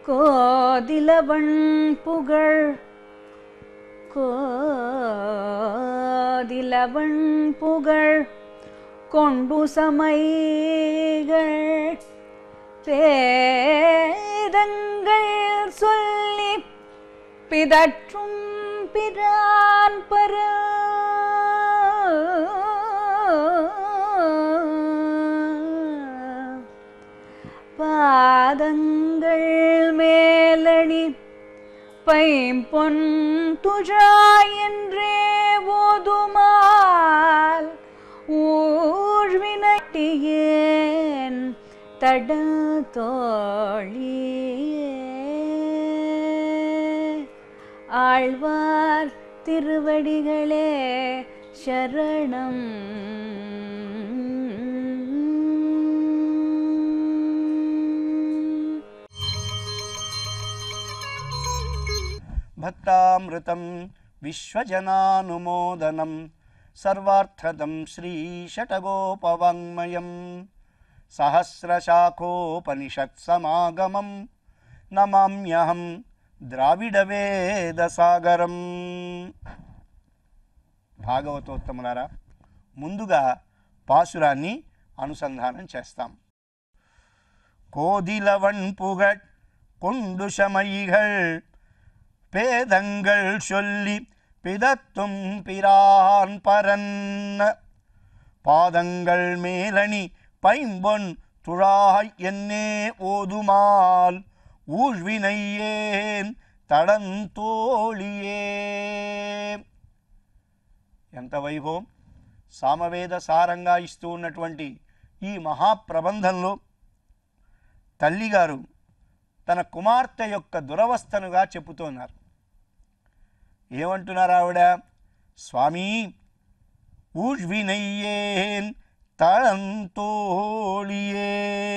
கோதிலவன் புகழ் கோதிலவன் புகழ் கொண்டு சமைகள் பேதங்கள் சொல்லி பிதற்றும் பிரான் பர பாதங்கள் மேலணி பைம்பொன் துழா என்றே ஓதுமால் ஊழ்வினட்டியேன் தட தோழியே ஆழ்வார் திருவடிகளே சரணம் భక్తామృతం విశ్వజనానుమోదనం సర్వార్థదం శ్రీషటగోపవాङ्మయం సహస్రశాఖోపనిషత్సమాగమం నమామ్యహం ద్రావిడవేదసాగరం భాగవతోత్తములారా ముందుగా పాసురాన్ని అనుసంధానం చేస్తాం கோதிலவன் புகழ் கொண்டு சமைகள் பேதங்கள் சொல்லி பிதத்தும் பிரான் பரன் பாதங்கள் மேலணி பைம்பொன் துழாய் என்னே ஓதுமால் ஊழ்வினையேன் తడంతోళియే ఎంత వైభవం సామవేద సారంగా ఇస్తూ ఉన్నటువంటి ఈ మహాప్రబంధంలో తల్లిగారు తన కుమార్తె యొక్క దురవస్థనుగా చెబుతున్నారు ఏమంటున్నారు ఆవిడ స్వామి ఊజ్వినయ్యేన్ తళంతోళియే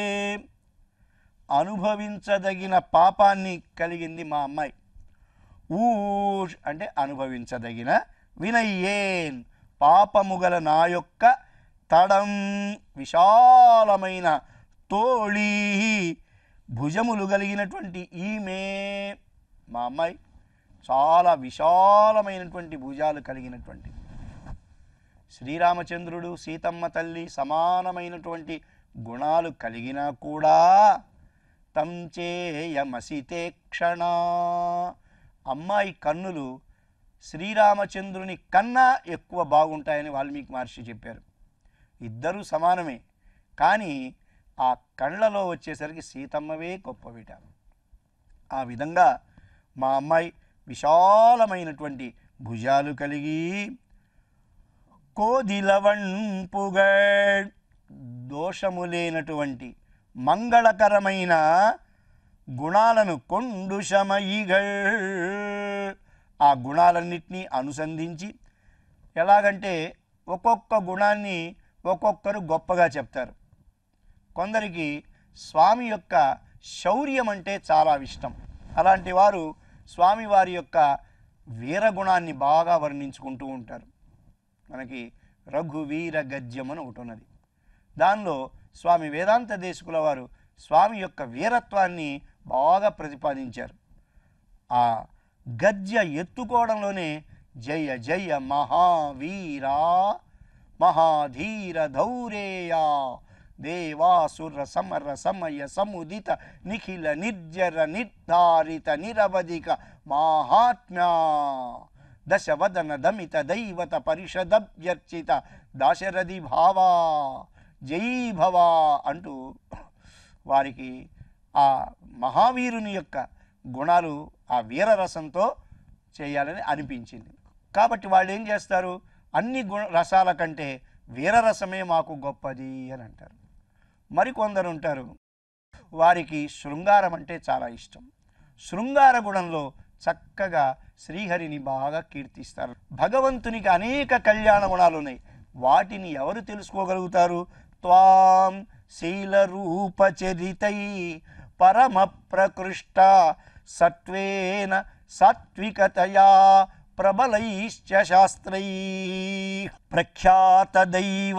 అనుభవించదగిన పాపాన్ని కలిగింది మా అమ్మాయి ఊష్ అంటే అనుభవించదగిన వినయ్యేన్ పాపముగల నా యొక్క తడం విశాలమైన తోళి భుజములు కలిగినటువంటి ఈమె మా అమ్మాయి చాలా విశాలమైనటువంటి భుజాలు కలిగినటువంటి శ్రీరామచంద్రుడు సీతమ్మ తల్లి సమానమైనటువంటి గుణాలు కలిగినా కూడా తం చేయమసితే క్షణ అమ్మాయి కన్నులు శ్రీరామచంద్రుని కన్నా ఎక్కువ బాగుంటాయని వాల్మీకి మహర్షి చెప్పారు ఇద్దరూ సమానమే కానీ ఆ కళ్ళలో వచ్చేసరికి సీతమ్మవే గొప్పవిట ఆ విధంగా మా అమ్మాయి విశాలమైనటువంటి భుజాలు కలిగి కోదిలవంపుగడ్ దోషము లేనటువంటి మంగళకరమైన గుణాలను కొండు శమయిగల్ ఆ గుణాలన్నింటినీ అనుసంధించి ఎలాగంటే ఒక్కొక్క గుణాన్ని ఒక్కొక్కరు గొప్పగా చెప్తారు కొందరికి స్వామి యొక్క శౌర్యం అంటే చాలా ఇష్టం అలాంటి వారు స్వామివారి యొక్క వీరగుణాన్ని బాగా వర్ణించుకుంటూ ఉంటారు మనకి రఘువీర గద్యం అని ఒకటి ఉన్నది దానిలో స్వామి వేదాంత దేశకుల వారు స్వామి యొక్క వీరత్వాన్ని బాగా ప్రతిపాదించారు ఆ గద్య ఎత్తుకోవడంలోనే జయ జయ మహావీరా మహాధీర ధౌరేయా దేవాసుర సమర సమయ సముదిత నిఖిల నిర్జర నిర్ధారిత నిరవధిక మాహాత్మ్యా దశవదన దమిత దైవత పరిషదభ్యర్చిత దాశరథి భావా జై భవా అంటూ వారికి ఆ మహావీరుని యొక్క గుణాలు ఆ వీరరసంతో చేయాలని అనిపించింది కాబట్టి వాళ్ళు ఏం చేస్తారు అన్ని గుణ రసాల కంటే వీరరసమే మాకు గొప్పది అని అంటారు మరికొందరు ఉంటారు వారికి శృంగారం అంటే చాలా ఇష్టం శృంగార గుణంలో చక్కగా శ్రీహరిని బాగా కీర్తిస్తారు భగవంతునికి అనేక కళ్యాణ గుణాలు ఉన్నాయి వాటిని ఎవరు తెలుసుకోగలుగుతారు త్వాం శీలరూపచరితై పరమ ప్రకృష్ట సత్వేన సాత్వికతయా ప్రబలైశ్చ శాస్త్రై ప్రఖ్యాతదైవ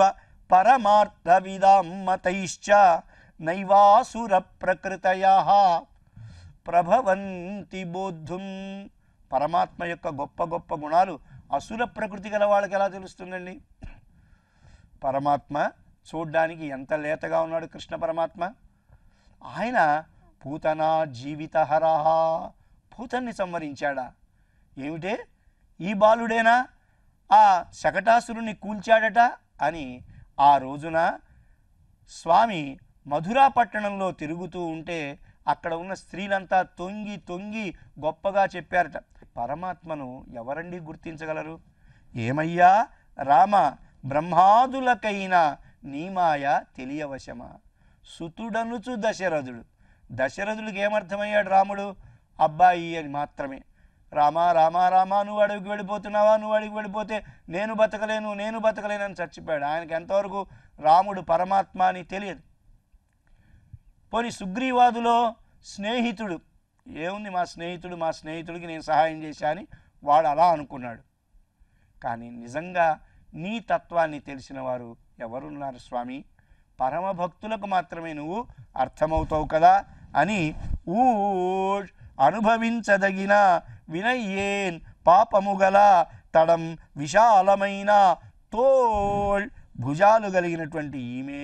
పరమార్థవిదాం మతైశ్చ నైవాసుర ప్రకృతయ ప్రభవంతి బోద్ధుం పరమాత్మ యొక్క గొప్ప గొప్ప గుణాలు అసుర ప్రకృతి గల వాళ్ళకి ఎలా తెలుస్తుందండి పరమాత్మ చూడ్డానికి ఎంత లేతగా ఉన్నాడు కృష్ణ పరమాత్మ ఆయన పూతనా జీవితహరహ పూతన్ని సంవరించాడా ఏమిటే ఈ బాలుడేనా ఆ శకటాసురుని కూల్చాడట అని ఆ రోజున స్వామి మధురా పట్టణంలో తిరుగుతూ ఉంటే అక్కడ ఉన్న స్త్రీలంతా తొంగి తొంగి గొప్పగా చెప్పారట పరమాత్మను ఎవరండి గుర్తించగలరు ఏమయ్యా రామ బ్రహ్మాదులకైన నీమాయ తెలియవశమా సుతుడనుచు దశరథుడు దశరథుడికి ఏమర్థమయ్యాడు రాముడు అబ్బాయి అని మాత్రమే రామా రామా రామా నువ్వు అడవికి వెళ్ళిపోతున్నావా నువ్వు అడవికి వెళ్ళిపోతే నేను బతకలేను నేను బతకలేను అని చచ్చిపోయాడు ఆయనకి ఎంతవరకు రాముడు పరమాత్మ అని తెలియదు పోని సుగ్రీవాదులో స్నేహితుడు ఏముంది మా స్నేహితుడు మా స్నేహితుడికి నేను సహాయం చేశా అని వాడు అలా అనుకున్నాడు కానీ నిజంగా నీ తత్వాన్ని తెలిసిన వారు ఎవరున్నారు స్వామి పరమ భక్తులకు మాత్రమే నువ్వు అర్థమవుతావు కదా అని ఊ అనుభవించదగిన వినయ్యేన్ పాపము గల తడం విశాలమైన తోల్ భుజాలు కలిగినటువంటి ఈమె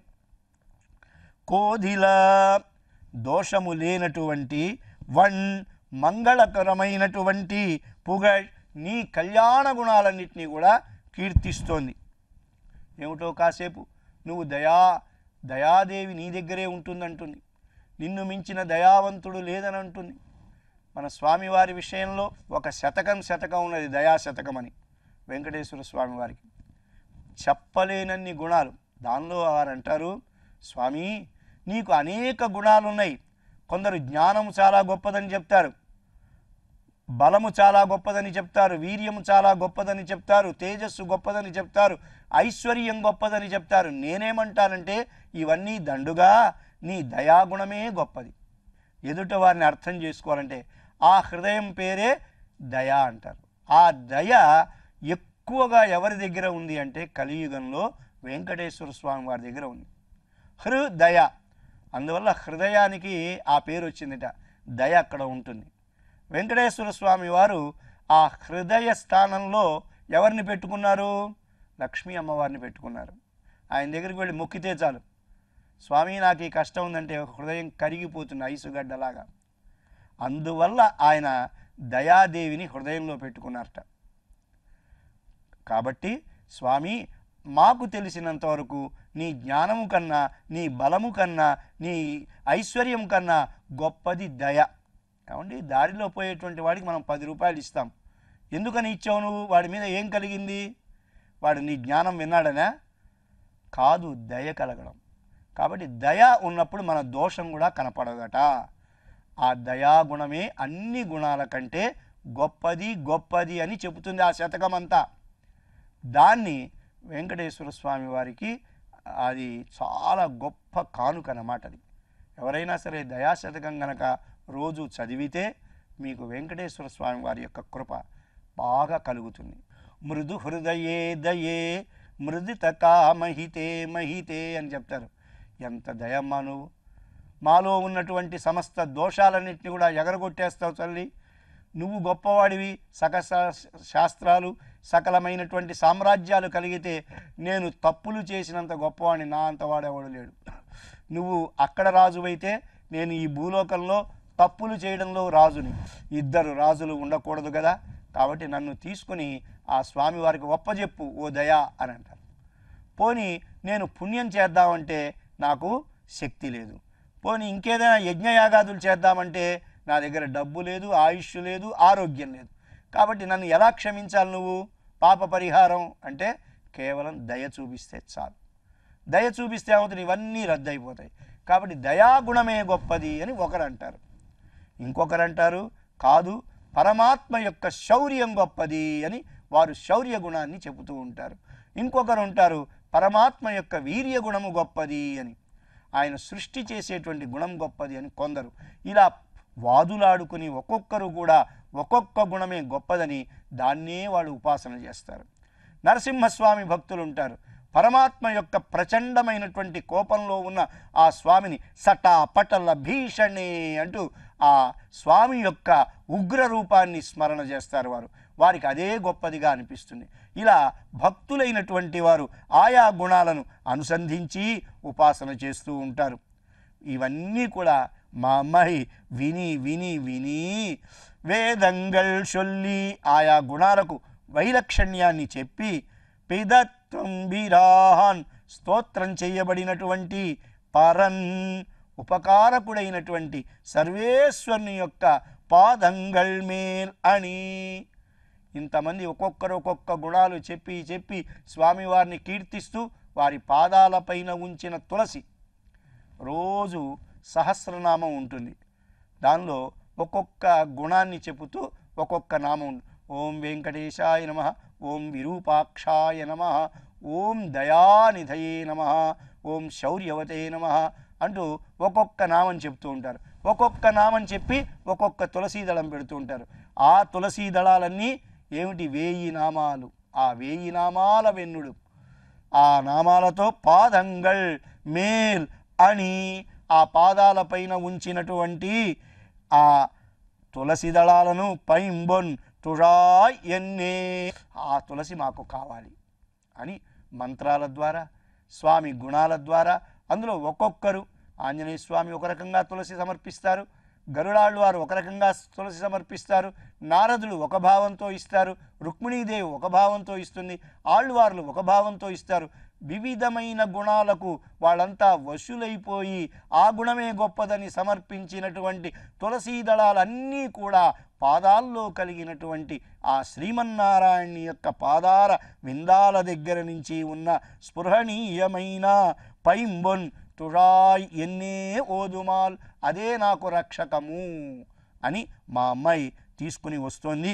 కోధిల దోషము లేనటువంటి వన్ మంగళకరమైనటువంటి పుగ నీ కళ్యాణ గుణాలన్నింటినీ కూడా కీర్తిస్తోంది ఏమిటో కాసేపు నువ్వు దయా దయాదేవి నీ దగ్గరే ఉంటుందంటుంది నిన్ను మించిన దయావంతుడు లేదని అంటుంది మన స్వామివారి విషయంలో ఒక శతకం శతకం ఉన్నది దయా శతకం అని వెంకటేశ్వర స్వామివారికి చెప్పలేనన్ని గుణాలు దానిలో వారు అంటారు స్వామి నీకు అనేక గుణాలు ఉన్నాయి కొందరు జ్ఞానం చాలా గొప్పదని చెప్తారు బలము చాలా గొప్పదని చెప్తారు వీర్యము చాలా గొప్పదని చెప్తారు తేజస్సు గొప్పదని చెప్తారు ఐశ్వర్యం గొప్పదని చెప్తారు నేనేమంటానంటే ఇవన్నీ దండుగా నీ దయాగుణమే గొప్పది ఎదుట వారిని అర్థం చేసుకోవాలంటే ఆ హృదయం పేరే దయ అంటారు ఆ దయ ఎక్కువగా ఎవరి దగ్గర ఉంది అంటే కలియుగంలో వెంకటేశ్వర స్వామి వారి దగ్గర ఉంది హృదయ అందువల్ల హృదయానికి ఆ పేరు వచ్చిందిట దయ అక్కడ ఉంటుంది వెంకటేశ్వర స్వామి వారు ఆ హృదయ స్థానంలో ఎవరిని పెట్టుకున్నారు లక్ష్మీ అమ్మవారిని పెట్టుకున్నారు ఆయన దగ్గరికి వెళ్ళి మొక్కితే చాలు స్వామి నాకు ఈ కష్టం ఉందంటే హృదయం కరిగిపోతుంది ఐసుగడ్డలాగా అందువల్ల ఆయన దయాదేవిని హృదయంలో పెట్టుకున్నారట కాబట్టి స్వామి మాకు తెలిసినంత వరకు నీ జ్ఞానము కన్నా నీ బలము కన్నా నీ ఐశ్వర్యం కన్నా గొప్పది దయ ఏమండి దారిలో పోయేటువంటి వాడికి మనం పది రూపాయలు ఇస్తాం ఎందుకని ఇచ్చావు నువ్వు వాడి మీద ఏం కలిగింది వాడు నీ జ్ఞానం విన్నాడనా కాదు దయ కలగడం కాబట్టి దయ ఉన్నప్పుడు మన దోషం కూడా కనపడదట ఆ దయాగుణమే అన్ని గుణాల కంటే గొప్పది గొప్పది అని చెబుతుంది ఆ శతకం అంతా దాన్ని వెంకటేశ్వర స్వామి వారికి అది చాలా గొప్ప కానుక అన్నమాట అది ఎవరైనా సరే దయాశతకం గనక రోజు చదివితే మీకు వెంకటేశ్వర స్వామి వారి యొక్క కృప బాగా కలుగుతుంది మృదు హృదయే దయే మృదిత కామహితే మహితే అని చెప్తారు ఎంత దయమ్మా నువ్వు మాలో ఉన్నటువంటి సమస్త దోషాలన్నింటినీ కూడా ఎగరగొట్టేస్తావు తల్లి నువ్వు గొప్పవాడివి సక శాస్త్రాలు సకలమైనటువంటి సామ్రాజ్యాలు కలిగితే నేను తప్పులు చేసినంత గొప్పవాడిని నా అంత వాడేవాడు లేడు నువ్వు అక్కడ రాజువైతే నేను ఈ భూలోకంలో తప్పులు చేయడంలో రాజుని ఇద్దరు రాజులు ఉండకూడదు కదా కాబట్టి నన్ను తీసుకుని ఆ స్వామి వారికి ఒప్పజెప్పు ఓ దయా అని అంటారు పోని నేను పుణ్యం చేద్దామంటే నాకు శక్తి లేదు పోని ఇంకేదైనా యజ్ఞయాగాదులు చేద్దామంటే నా దగ్గర డబ్బు లేదు ఆయుష్ లేదు ఆరోగ్యం లేదు కాబట్టి నన్ను ఎలా క్షమించాలి నువ్వు పాప పరిహారం అంటే కేవలం దయ చూపిస్తే చాలు దయ చూపిస్తే ఏమవుతుంది ఇవన్నీ రద్దయిపోతాయి కాబట్టి దయాగుణమే గొప్పది అని ఒకరు అంటారు ఇంకొకరు అంటారు కాదు పరమాత్మ యొక్క శౌర్యం గొప్పది అని వారు శౌర్య గుణాన్ని చెబుతూ ఉంటారు ఇంకొకరు ఉంటారు పరమాత్మ యొక్క వీర్య గుణము గొప్పది అని ఆయన సృష్టి చేసేటువంటి గుణం గొప్పది అని కొందరు ఇలా వాదులాడుకుని ఒక్కొక్కరు కూడా ఒక్కొక్క గుణమే గొప్పదని దాన్నే వాళ్ళు ఉపాసన చేస్తారు నరసింహస్వామి భక్తులు ఉంటారు పరమాత్మ యొక్క ప్రచండమైనటువంటి కోపంలో ఉన్న ఆ స్వామిని సటా పటల భీషణే అంటూ ఆ స్వామి యొక్క ఉగ్ర రూపాన్ని స్మరణ చేస్తారు వారు వారికి అదే గొప్పదిగా అనిపిస్తుంది ఇలా భక్తులైనటువంటి వారు ఆయా గుణాలను అనుసంధించి ఉపాసన చేస్తూ ఉంటారు ఇవన్నీ కూడా మా అమ్మాయి విని విని విని వేదంగల్ చొల్లి ఆయా గుణాలకు వైలక్షణ్యాన్ని చెప్పి పిదత్వం బిరాహన్ స్తోత్రం చేయబడినటువంటి పరన్ ఉపకారకుడైనటువంటి సర్వేశ్వరుని యొక్క పాదంగల్ మేల్ అని ఇంతమంది ఒక్కొక్కరు ఒక్కొక్క గుణాలు చెప్పి చెప్పి స్వామివారిని కీర్తిస్తూ వారి పాదాలపైన ఉంచిన తులసి రోజు సహస్రనామం ఉంటుంది దానిలో ఒక్కొక్క గుణాన్ని చెబుతూ ఒక్కొక్క నామం ఉంది. ఓం వెంకటేశాయ నమ ఓం విరూపాక్షాయ నమ ఓం దయానిధయే నమ ఓం శౌర్యవతే నమ అంటూ ఒక్కొక్క నామం చెప్తూ ఉంటారు ఒక్కొక్క నామం చెప్పి ఒక్కొక్క తులసీ దళం పెడుతూ ఉంటారు ఆ తులసీ దళాలన్నీ ఏమిటి వేయి నామాలు ఆ వేయి నామాల వెన్నుడు ఆ నామాలతో పాదంగల్ మేల్ అని ఆ పాదాలపైన ఉంచినటువంటి ఆ తులసి దళాలను పైంబొన్ తుషాయ్ ఎన్నే ఆ తులసి మాకు కావాలి అని మంత్రాల ద్వారా స్వామి గుణాల ద్వారా అందులో ఒక్కొక్కరు ఆంజనేయ స్వామి ఒక రకంగా తులసి సమర్పిస్తారు గరుడాళ్ళు వారు ఒక రకంగా తులసి సమర్పిస్తారు నారదులు ఒక భావంతో ఇస్తారు రుక్మిణీదేవి ఒక భావంతో ఇస్తుంది ఆళ్ళవార్లు ఒక భావంతో ఇస్తారు వివిధమైన గుణాలకు వాళ్ళంతా వశులైపోయి ఆ గుణమే గొప్పదని సమర్పించినటువంటి తులసీ దళాలన్నీ కూడా పాదాల్లో కలిగినటువంటి ఆ శ్రీమన్నారాయణి యొక్క పాదార విందాల దగ్గర నుంచి ఉన్న స్పృహణీయమైన పైంబొన్ తుషాయ్ ఎన్నే ఓదుమాల్ అదే నాకు రక్షకము అని మా అమ్మాయి తీసుకుని వస్తోంది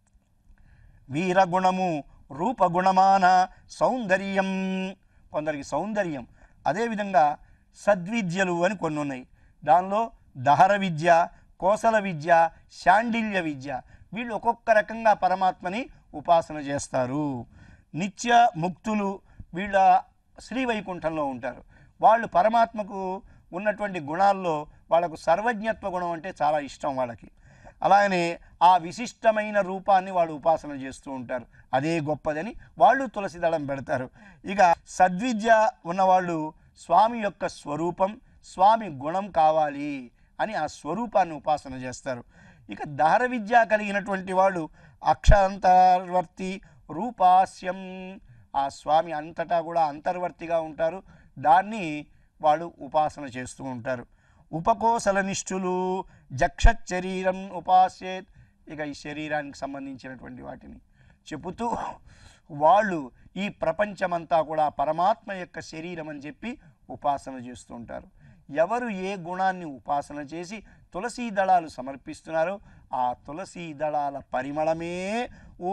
వీరగుణము రూపగుణమాన సౌందర్యం కొందరికి సౌందర్యం అదేవిధంగా సద్విద్యలు అని కొన్ని ఉన్నాయి దానిలో దహర విద్య కోసల విద్య శాండిల్య విద్య వీళ్ళు ఒక్కొక్క రకంగా పరమాత్మని ఉపాసన చేస్తారు నిత్య ముక్తులు వీళ్ళ శ్రీవైకుంఠంలో ఉంటారు వాళ్ళు పరమాత్మకు ఉన్నటువంటి గుణాల్లో వాళ్ళకు సర్వజ్ఞత్వ గుణం అంటే చాలా ఇష్టం వాళ్ళకి అలాగనే ఆ విశిష్టమైన రూపాన్ని వాళ్ళు ఉపాసన చేస్తూ ఉంటారు అదే గొప్పదని వాళ్ళు తులసి దళం పెడతారు ఇక సద్విద్య ఉన్నవాళ్ళు స్వామి యొక్క స్వరూపం స్వామి గుణం కావాలి అని ఆ స్వరూపాన్ని ఉపాసన చేస్తారు ఇక దహర విద్య కలిగినటువంటి వాళ్ళు అక్షరంతర్వర్తి రూపాస్యం ఆ స్వామి అంతటా కూడా అంతర్వర్తిగా ఉంటారు దాన్ని వాళ్ళు ఉపాసన చేస్తూ ఉంటారు ఉపకోసల నిష్ఠులు జక్షత్ శరీరం ఉపాస్యేత్ ఇక ఈ శరీరానికి సంబంధించినటువంటి వాటిని చెబుతూ వాళ్ళు ఈ ప్రపంచమంతా కూడా పరమాత్మ యొక్క శరీరం అని చెప్పి ఉపాసన చేస్తూ ఉంటారు ఎవరు ఏ గుణాన్ని ఉపాసన చేసి తులసీ దళాలు సమర్పిస్తున్నారో ఆ తులసీ దళాల పరిమళమే ఓ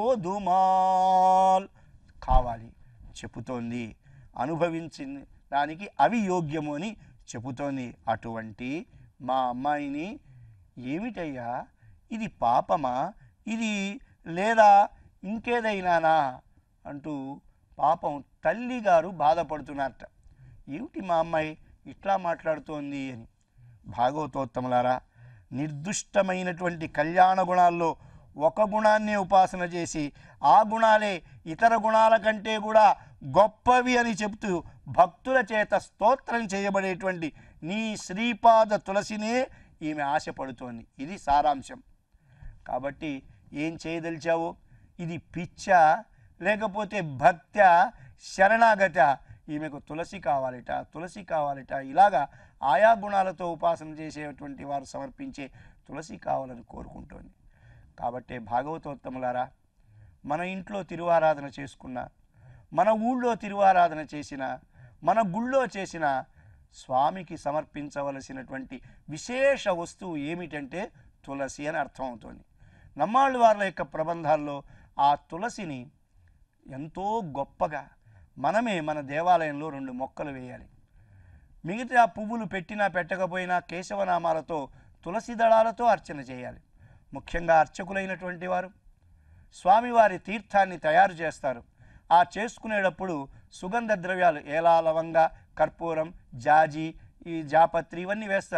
దుమాల్ కావాలి చెబుతోంది అనుభవించిన దానికి అవి యోగ్యము అని చెబుతోంది అటువంటి మా అమ్మాయిని ఏమిటయ్యా ఇది పాపమా ఇది లేదా ఇంకేదైనానా అంటూ పాపం తల్లిగారు బాధపడుతున్నారట ఏమిటి మా అమ్మాయి ఇట్లా మాట్లాడుతోంది అని భాగవతోత్తములారా నిర్దుష్టమైనటువంటి కళ్యాణ గుణాల్లో ఒక గుణాన్నే ఉపాసన చేసి ఆ గుణాలే ఇతర గుణాల కంటే కూడా గొప్పవి అని చెబుతూ భక్తుల చేత స్తోత్రం చేయబడేటువంటి నీ శ్రీపాద తులసినే ఈమె ఆశపడుతోంది ఇది సారాంశం కాబట్టి ఏం చేయదలిచావు ఇది పిచ్చ లేకపోతే భక్త శరణాగత ఈమెకు తులసి కావాలిట తులసి కావాలిట ఇలాగా ఆయా గుణాలతో ఉపాసన చేసేటువంటి వారు సమర్పించే తులసి కావాలని కోరుకుంటోంది కాబట్టి భాగవతోత్తములారా మన ఇంట్లో తిరువారాధన చేసుకున్న మన ఊళ్ళో తిరువారాధన చేసిన మన గుళ్ళో చేసిన స్వామికి సమర్పించవలసినటువంటి విశేష వస్తువు ఏమిటంటే తులసి అని అర్థమవుతోంది నమ్మాళ్ళు వార్ల యొక్క ప్రబంధాల్లో ఆ తులసిని ఎంతో గొప్పగా మనమే మన దేవాలయంలో రెండు మొక్కలు వేయాలి మిగతా పువ్వులు పెట్టినా పెట్టకపోయినా కేశవనామాలతో తులసి దళాలతో అర్చన చేయాలి ముఖ్యంగా అర్చకులైనటువంటి వారు స్వామివారి తీర్థాన్ని తయారు చేస్తారు ఆ చేసుకునేటప్పుడు సుగంధ ద్రవ్యాలు ఏలా లవంగ కర్పూరం జాజి ఈ జాపత్రి ఇవన్నీ వేస్తారు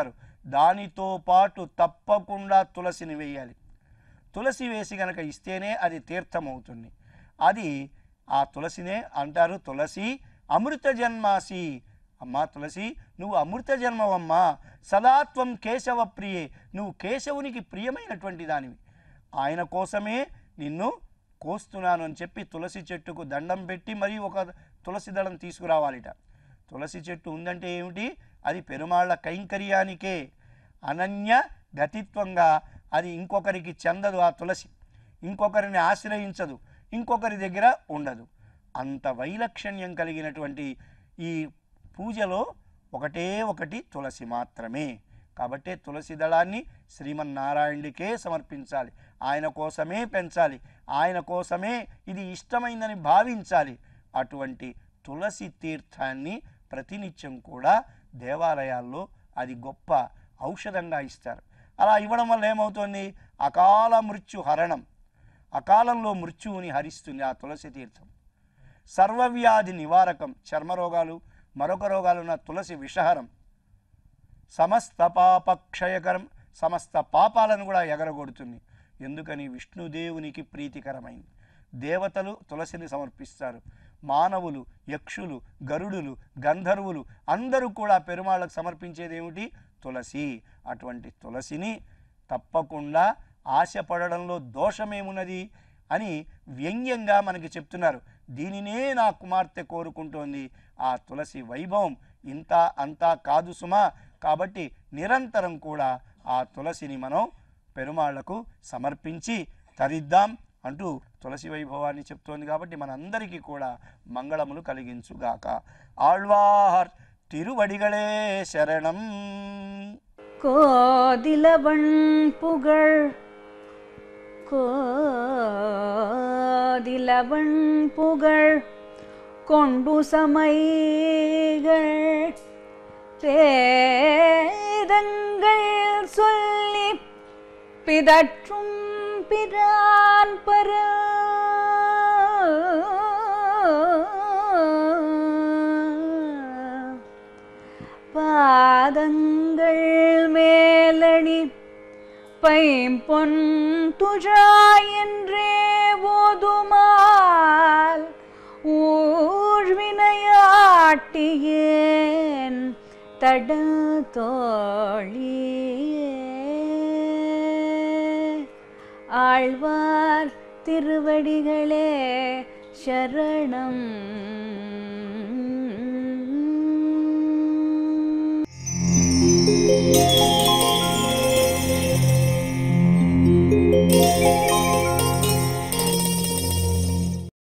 దానితో పాటు తప్పకుండా తులసిని వేయాలి తులసి వేసి గనక ఇస్తేనే అది తీర్థమవుతుంది అది ఆ తులసినే అంటారు తులసి అమృత జన్మాసి అమ్మా తులసి నువ్వు అమృత జన్మవమ్మా సదాత్వం కేశవ ప్రియే నువ్వు కేశవునికి ప్రియమైనటువంటి దానివి ఆయన కోసమే నిన్ను కోస్తున్నాను అని చెప్పి తులసి చెట్టుకు దండం పెట్టి మరీ ఒక తులసి దళం తీసుకురావాలిట తులసి చెట్టు ఉందంటే ఏమిటి అది పెరుమాళ్ళ కైంకర్యానికే అనన్య గతిత్వంగా అది ఇంకొకరికి చెందదు ఆ తులసి ఇంకొకరిని ఆశ్రయించదు ఇంకొకరి దగ్గర ఉండదు అంత వైలక్షణ్యం కలిగినటువంటి ఈ పూజలో ఒకటే ఒకటి తులసి మాత్రమే కాబట్టే తులసి దళాన్ని శ్రీమన్నారాయణుడికే సమర్పించాలి ఆయన కోసమే పెంచాలి ఆయన కోసమే ఇది ఇష్టమైందని భావించాలి అటువంటి తులసి తీర్థాన్ని ప్రతినిత్యం కూడా దేవాలయాల్లో అది గొప్ప ఔషధంగా ఇస్తారు అలా ఇవ్వడం వల్ల ఏమవుతుంది అకాల మృత్యు హరణం అకాలంలో మృత్యువుని హరిస్తుంది ఆ తులసి తీర్థం సర్వవ్యాధి నివారకం చర్మరోగాలు మరొక రోగాలున్న తులసి విషహరం సమస్త పాపక్షయకరం సమస్త పాపాలను కూడా ఎగరగొడుతుంది ఎందుకని విష్ణుదేవునికి ప్రీతికరమైంది దేవతలు తులసిని సమర్పిస్తారు మానవులు యక్షులు గరుడులు గంధర్వులు అందరూ కూడా పెరుమాళ్ళకు సమర్పించేది ఏమిటి తులసి అటువంటి తులసిని తప్పకుండా ఆశపడడంలో దోషమేమున్నది అని వ్యంగ్యంగా మనకి చెప్తున్నారు దీనినే నా కుమార్తె కోరుకుంటోంది ఆ తులసి వైభవం ఇంత అంతా కాదు సుమా కాబట్టి నిరంతరం కూడా ఆ తులసిని మనం పెరుమాళ్లకు సమర్పించి తరిద్దాం అంటూ తులసి వైభవాన్ని చెప్తోంది కాబట్టి మనందరికీ కూడా మంగళములు కలిగించుగాక ఆళ్వార్ తిరువడిగళే శరణం கோதிலவன் புகழ் கோதிலவன் புகழ் கொண்டு சமைகள் வேதங்கள் சொல்லி பிதற்றும் பிரான் பர பாதங்கள் மேலணி பைம்பொன் துழா என்றே ஓதுமால் ஊழ்வினையாட்டியேன் தட ஆழ்வார் திருவடிகளே சரணம்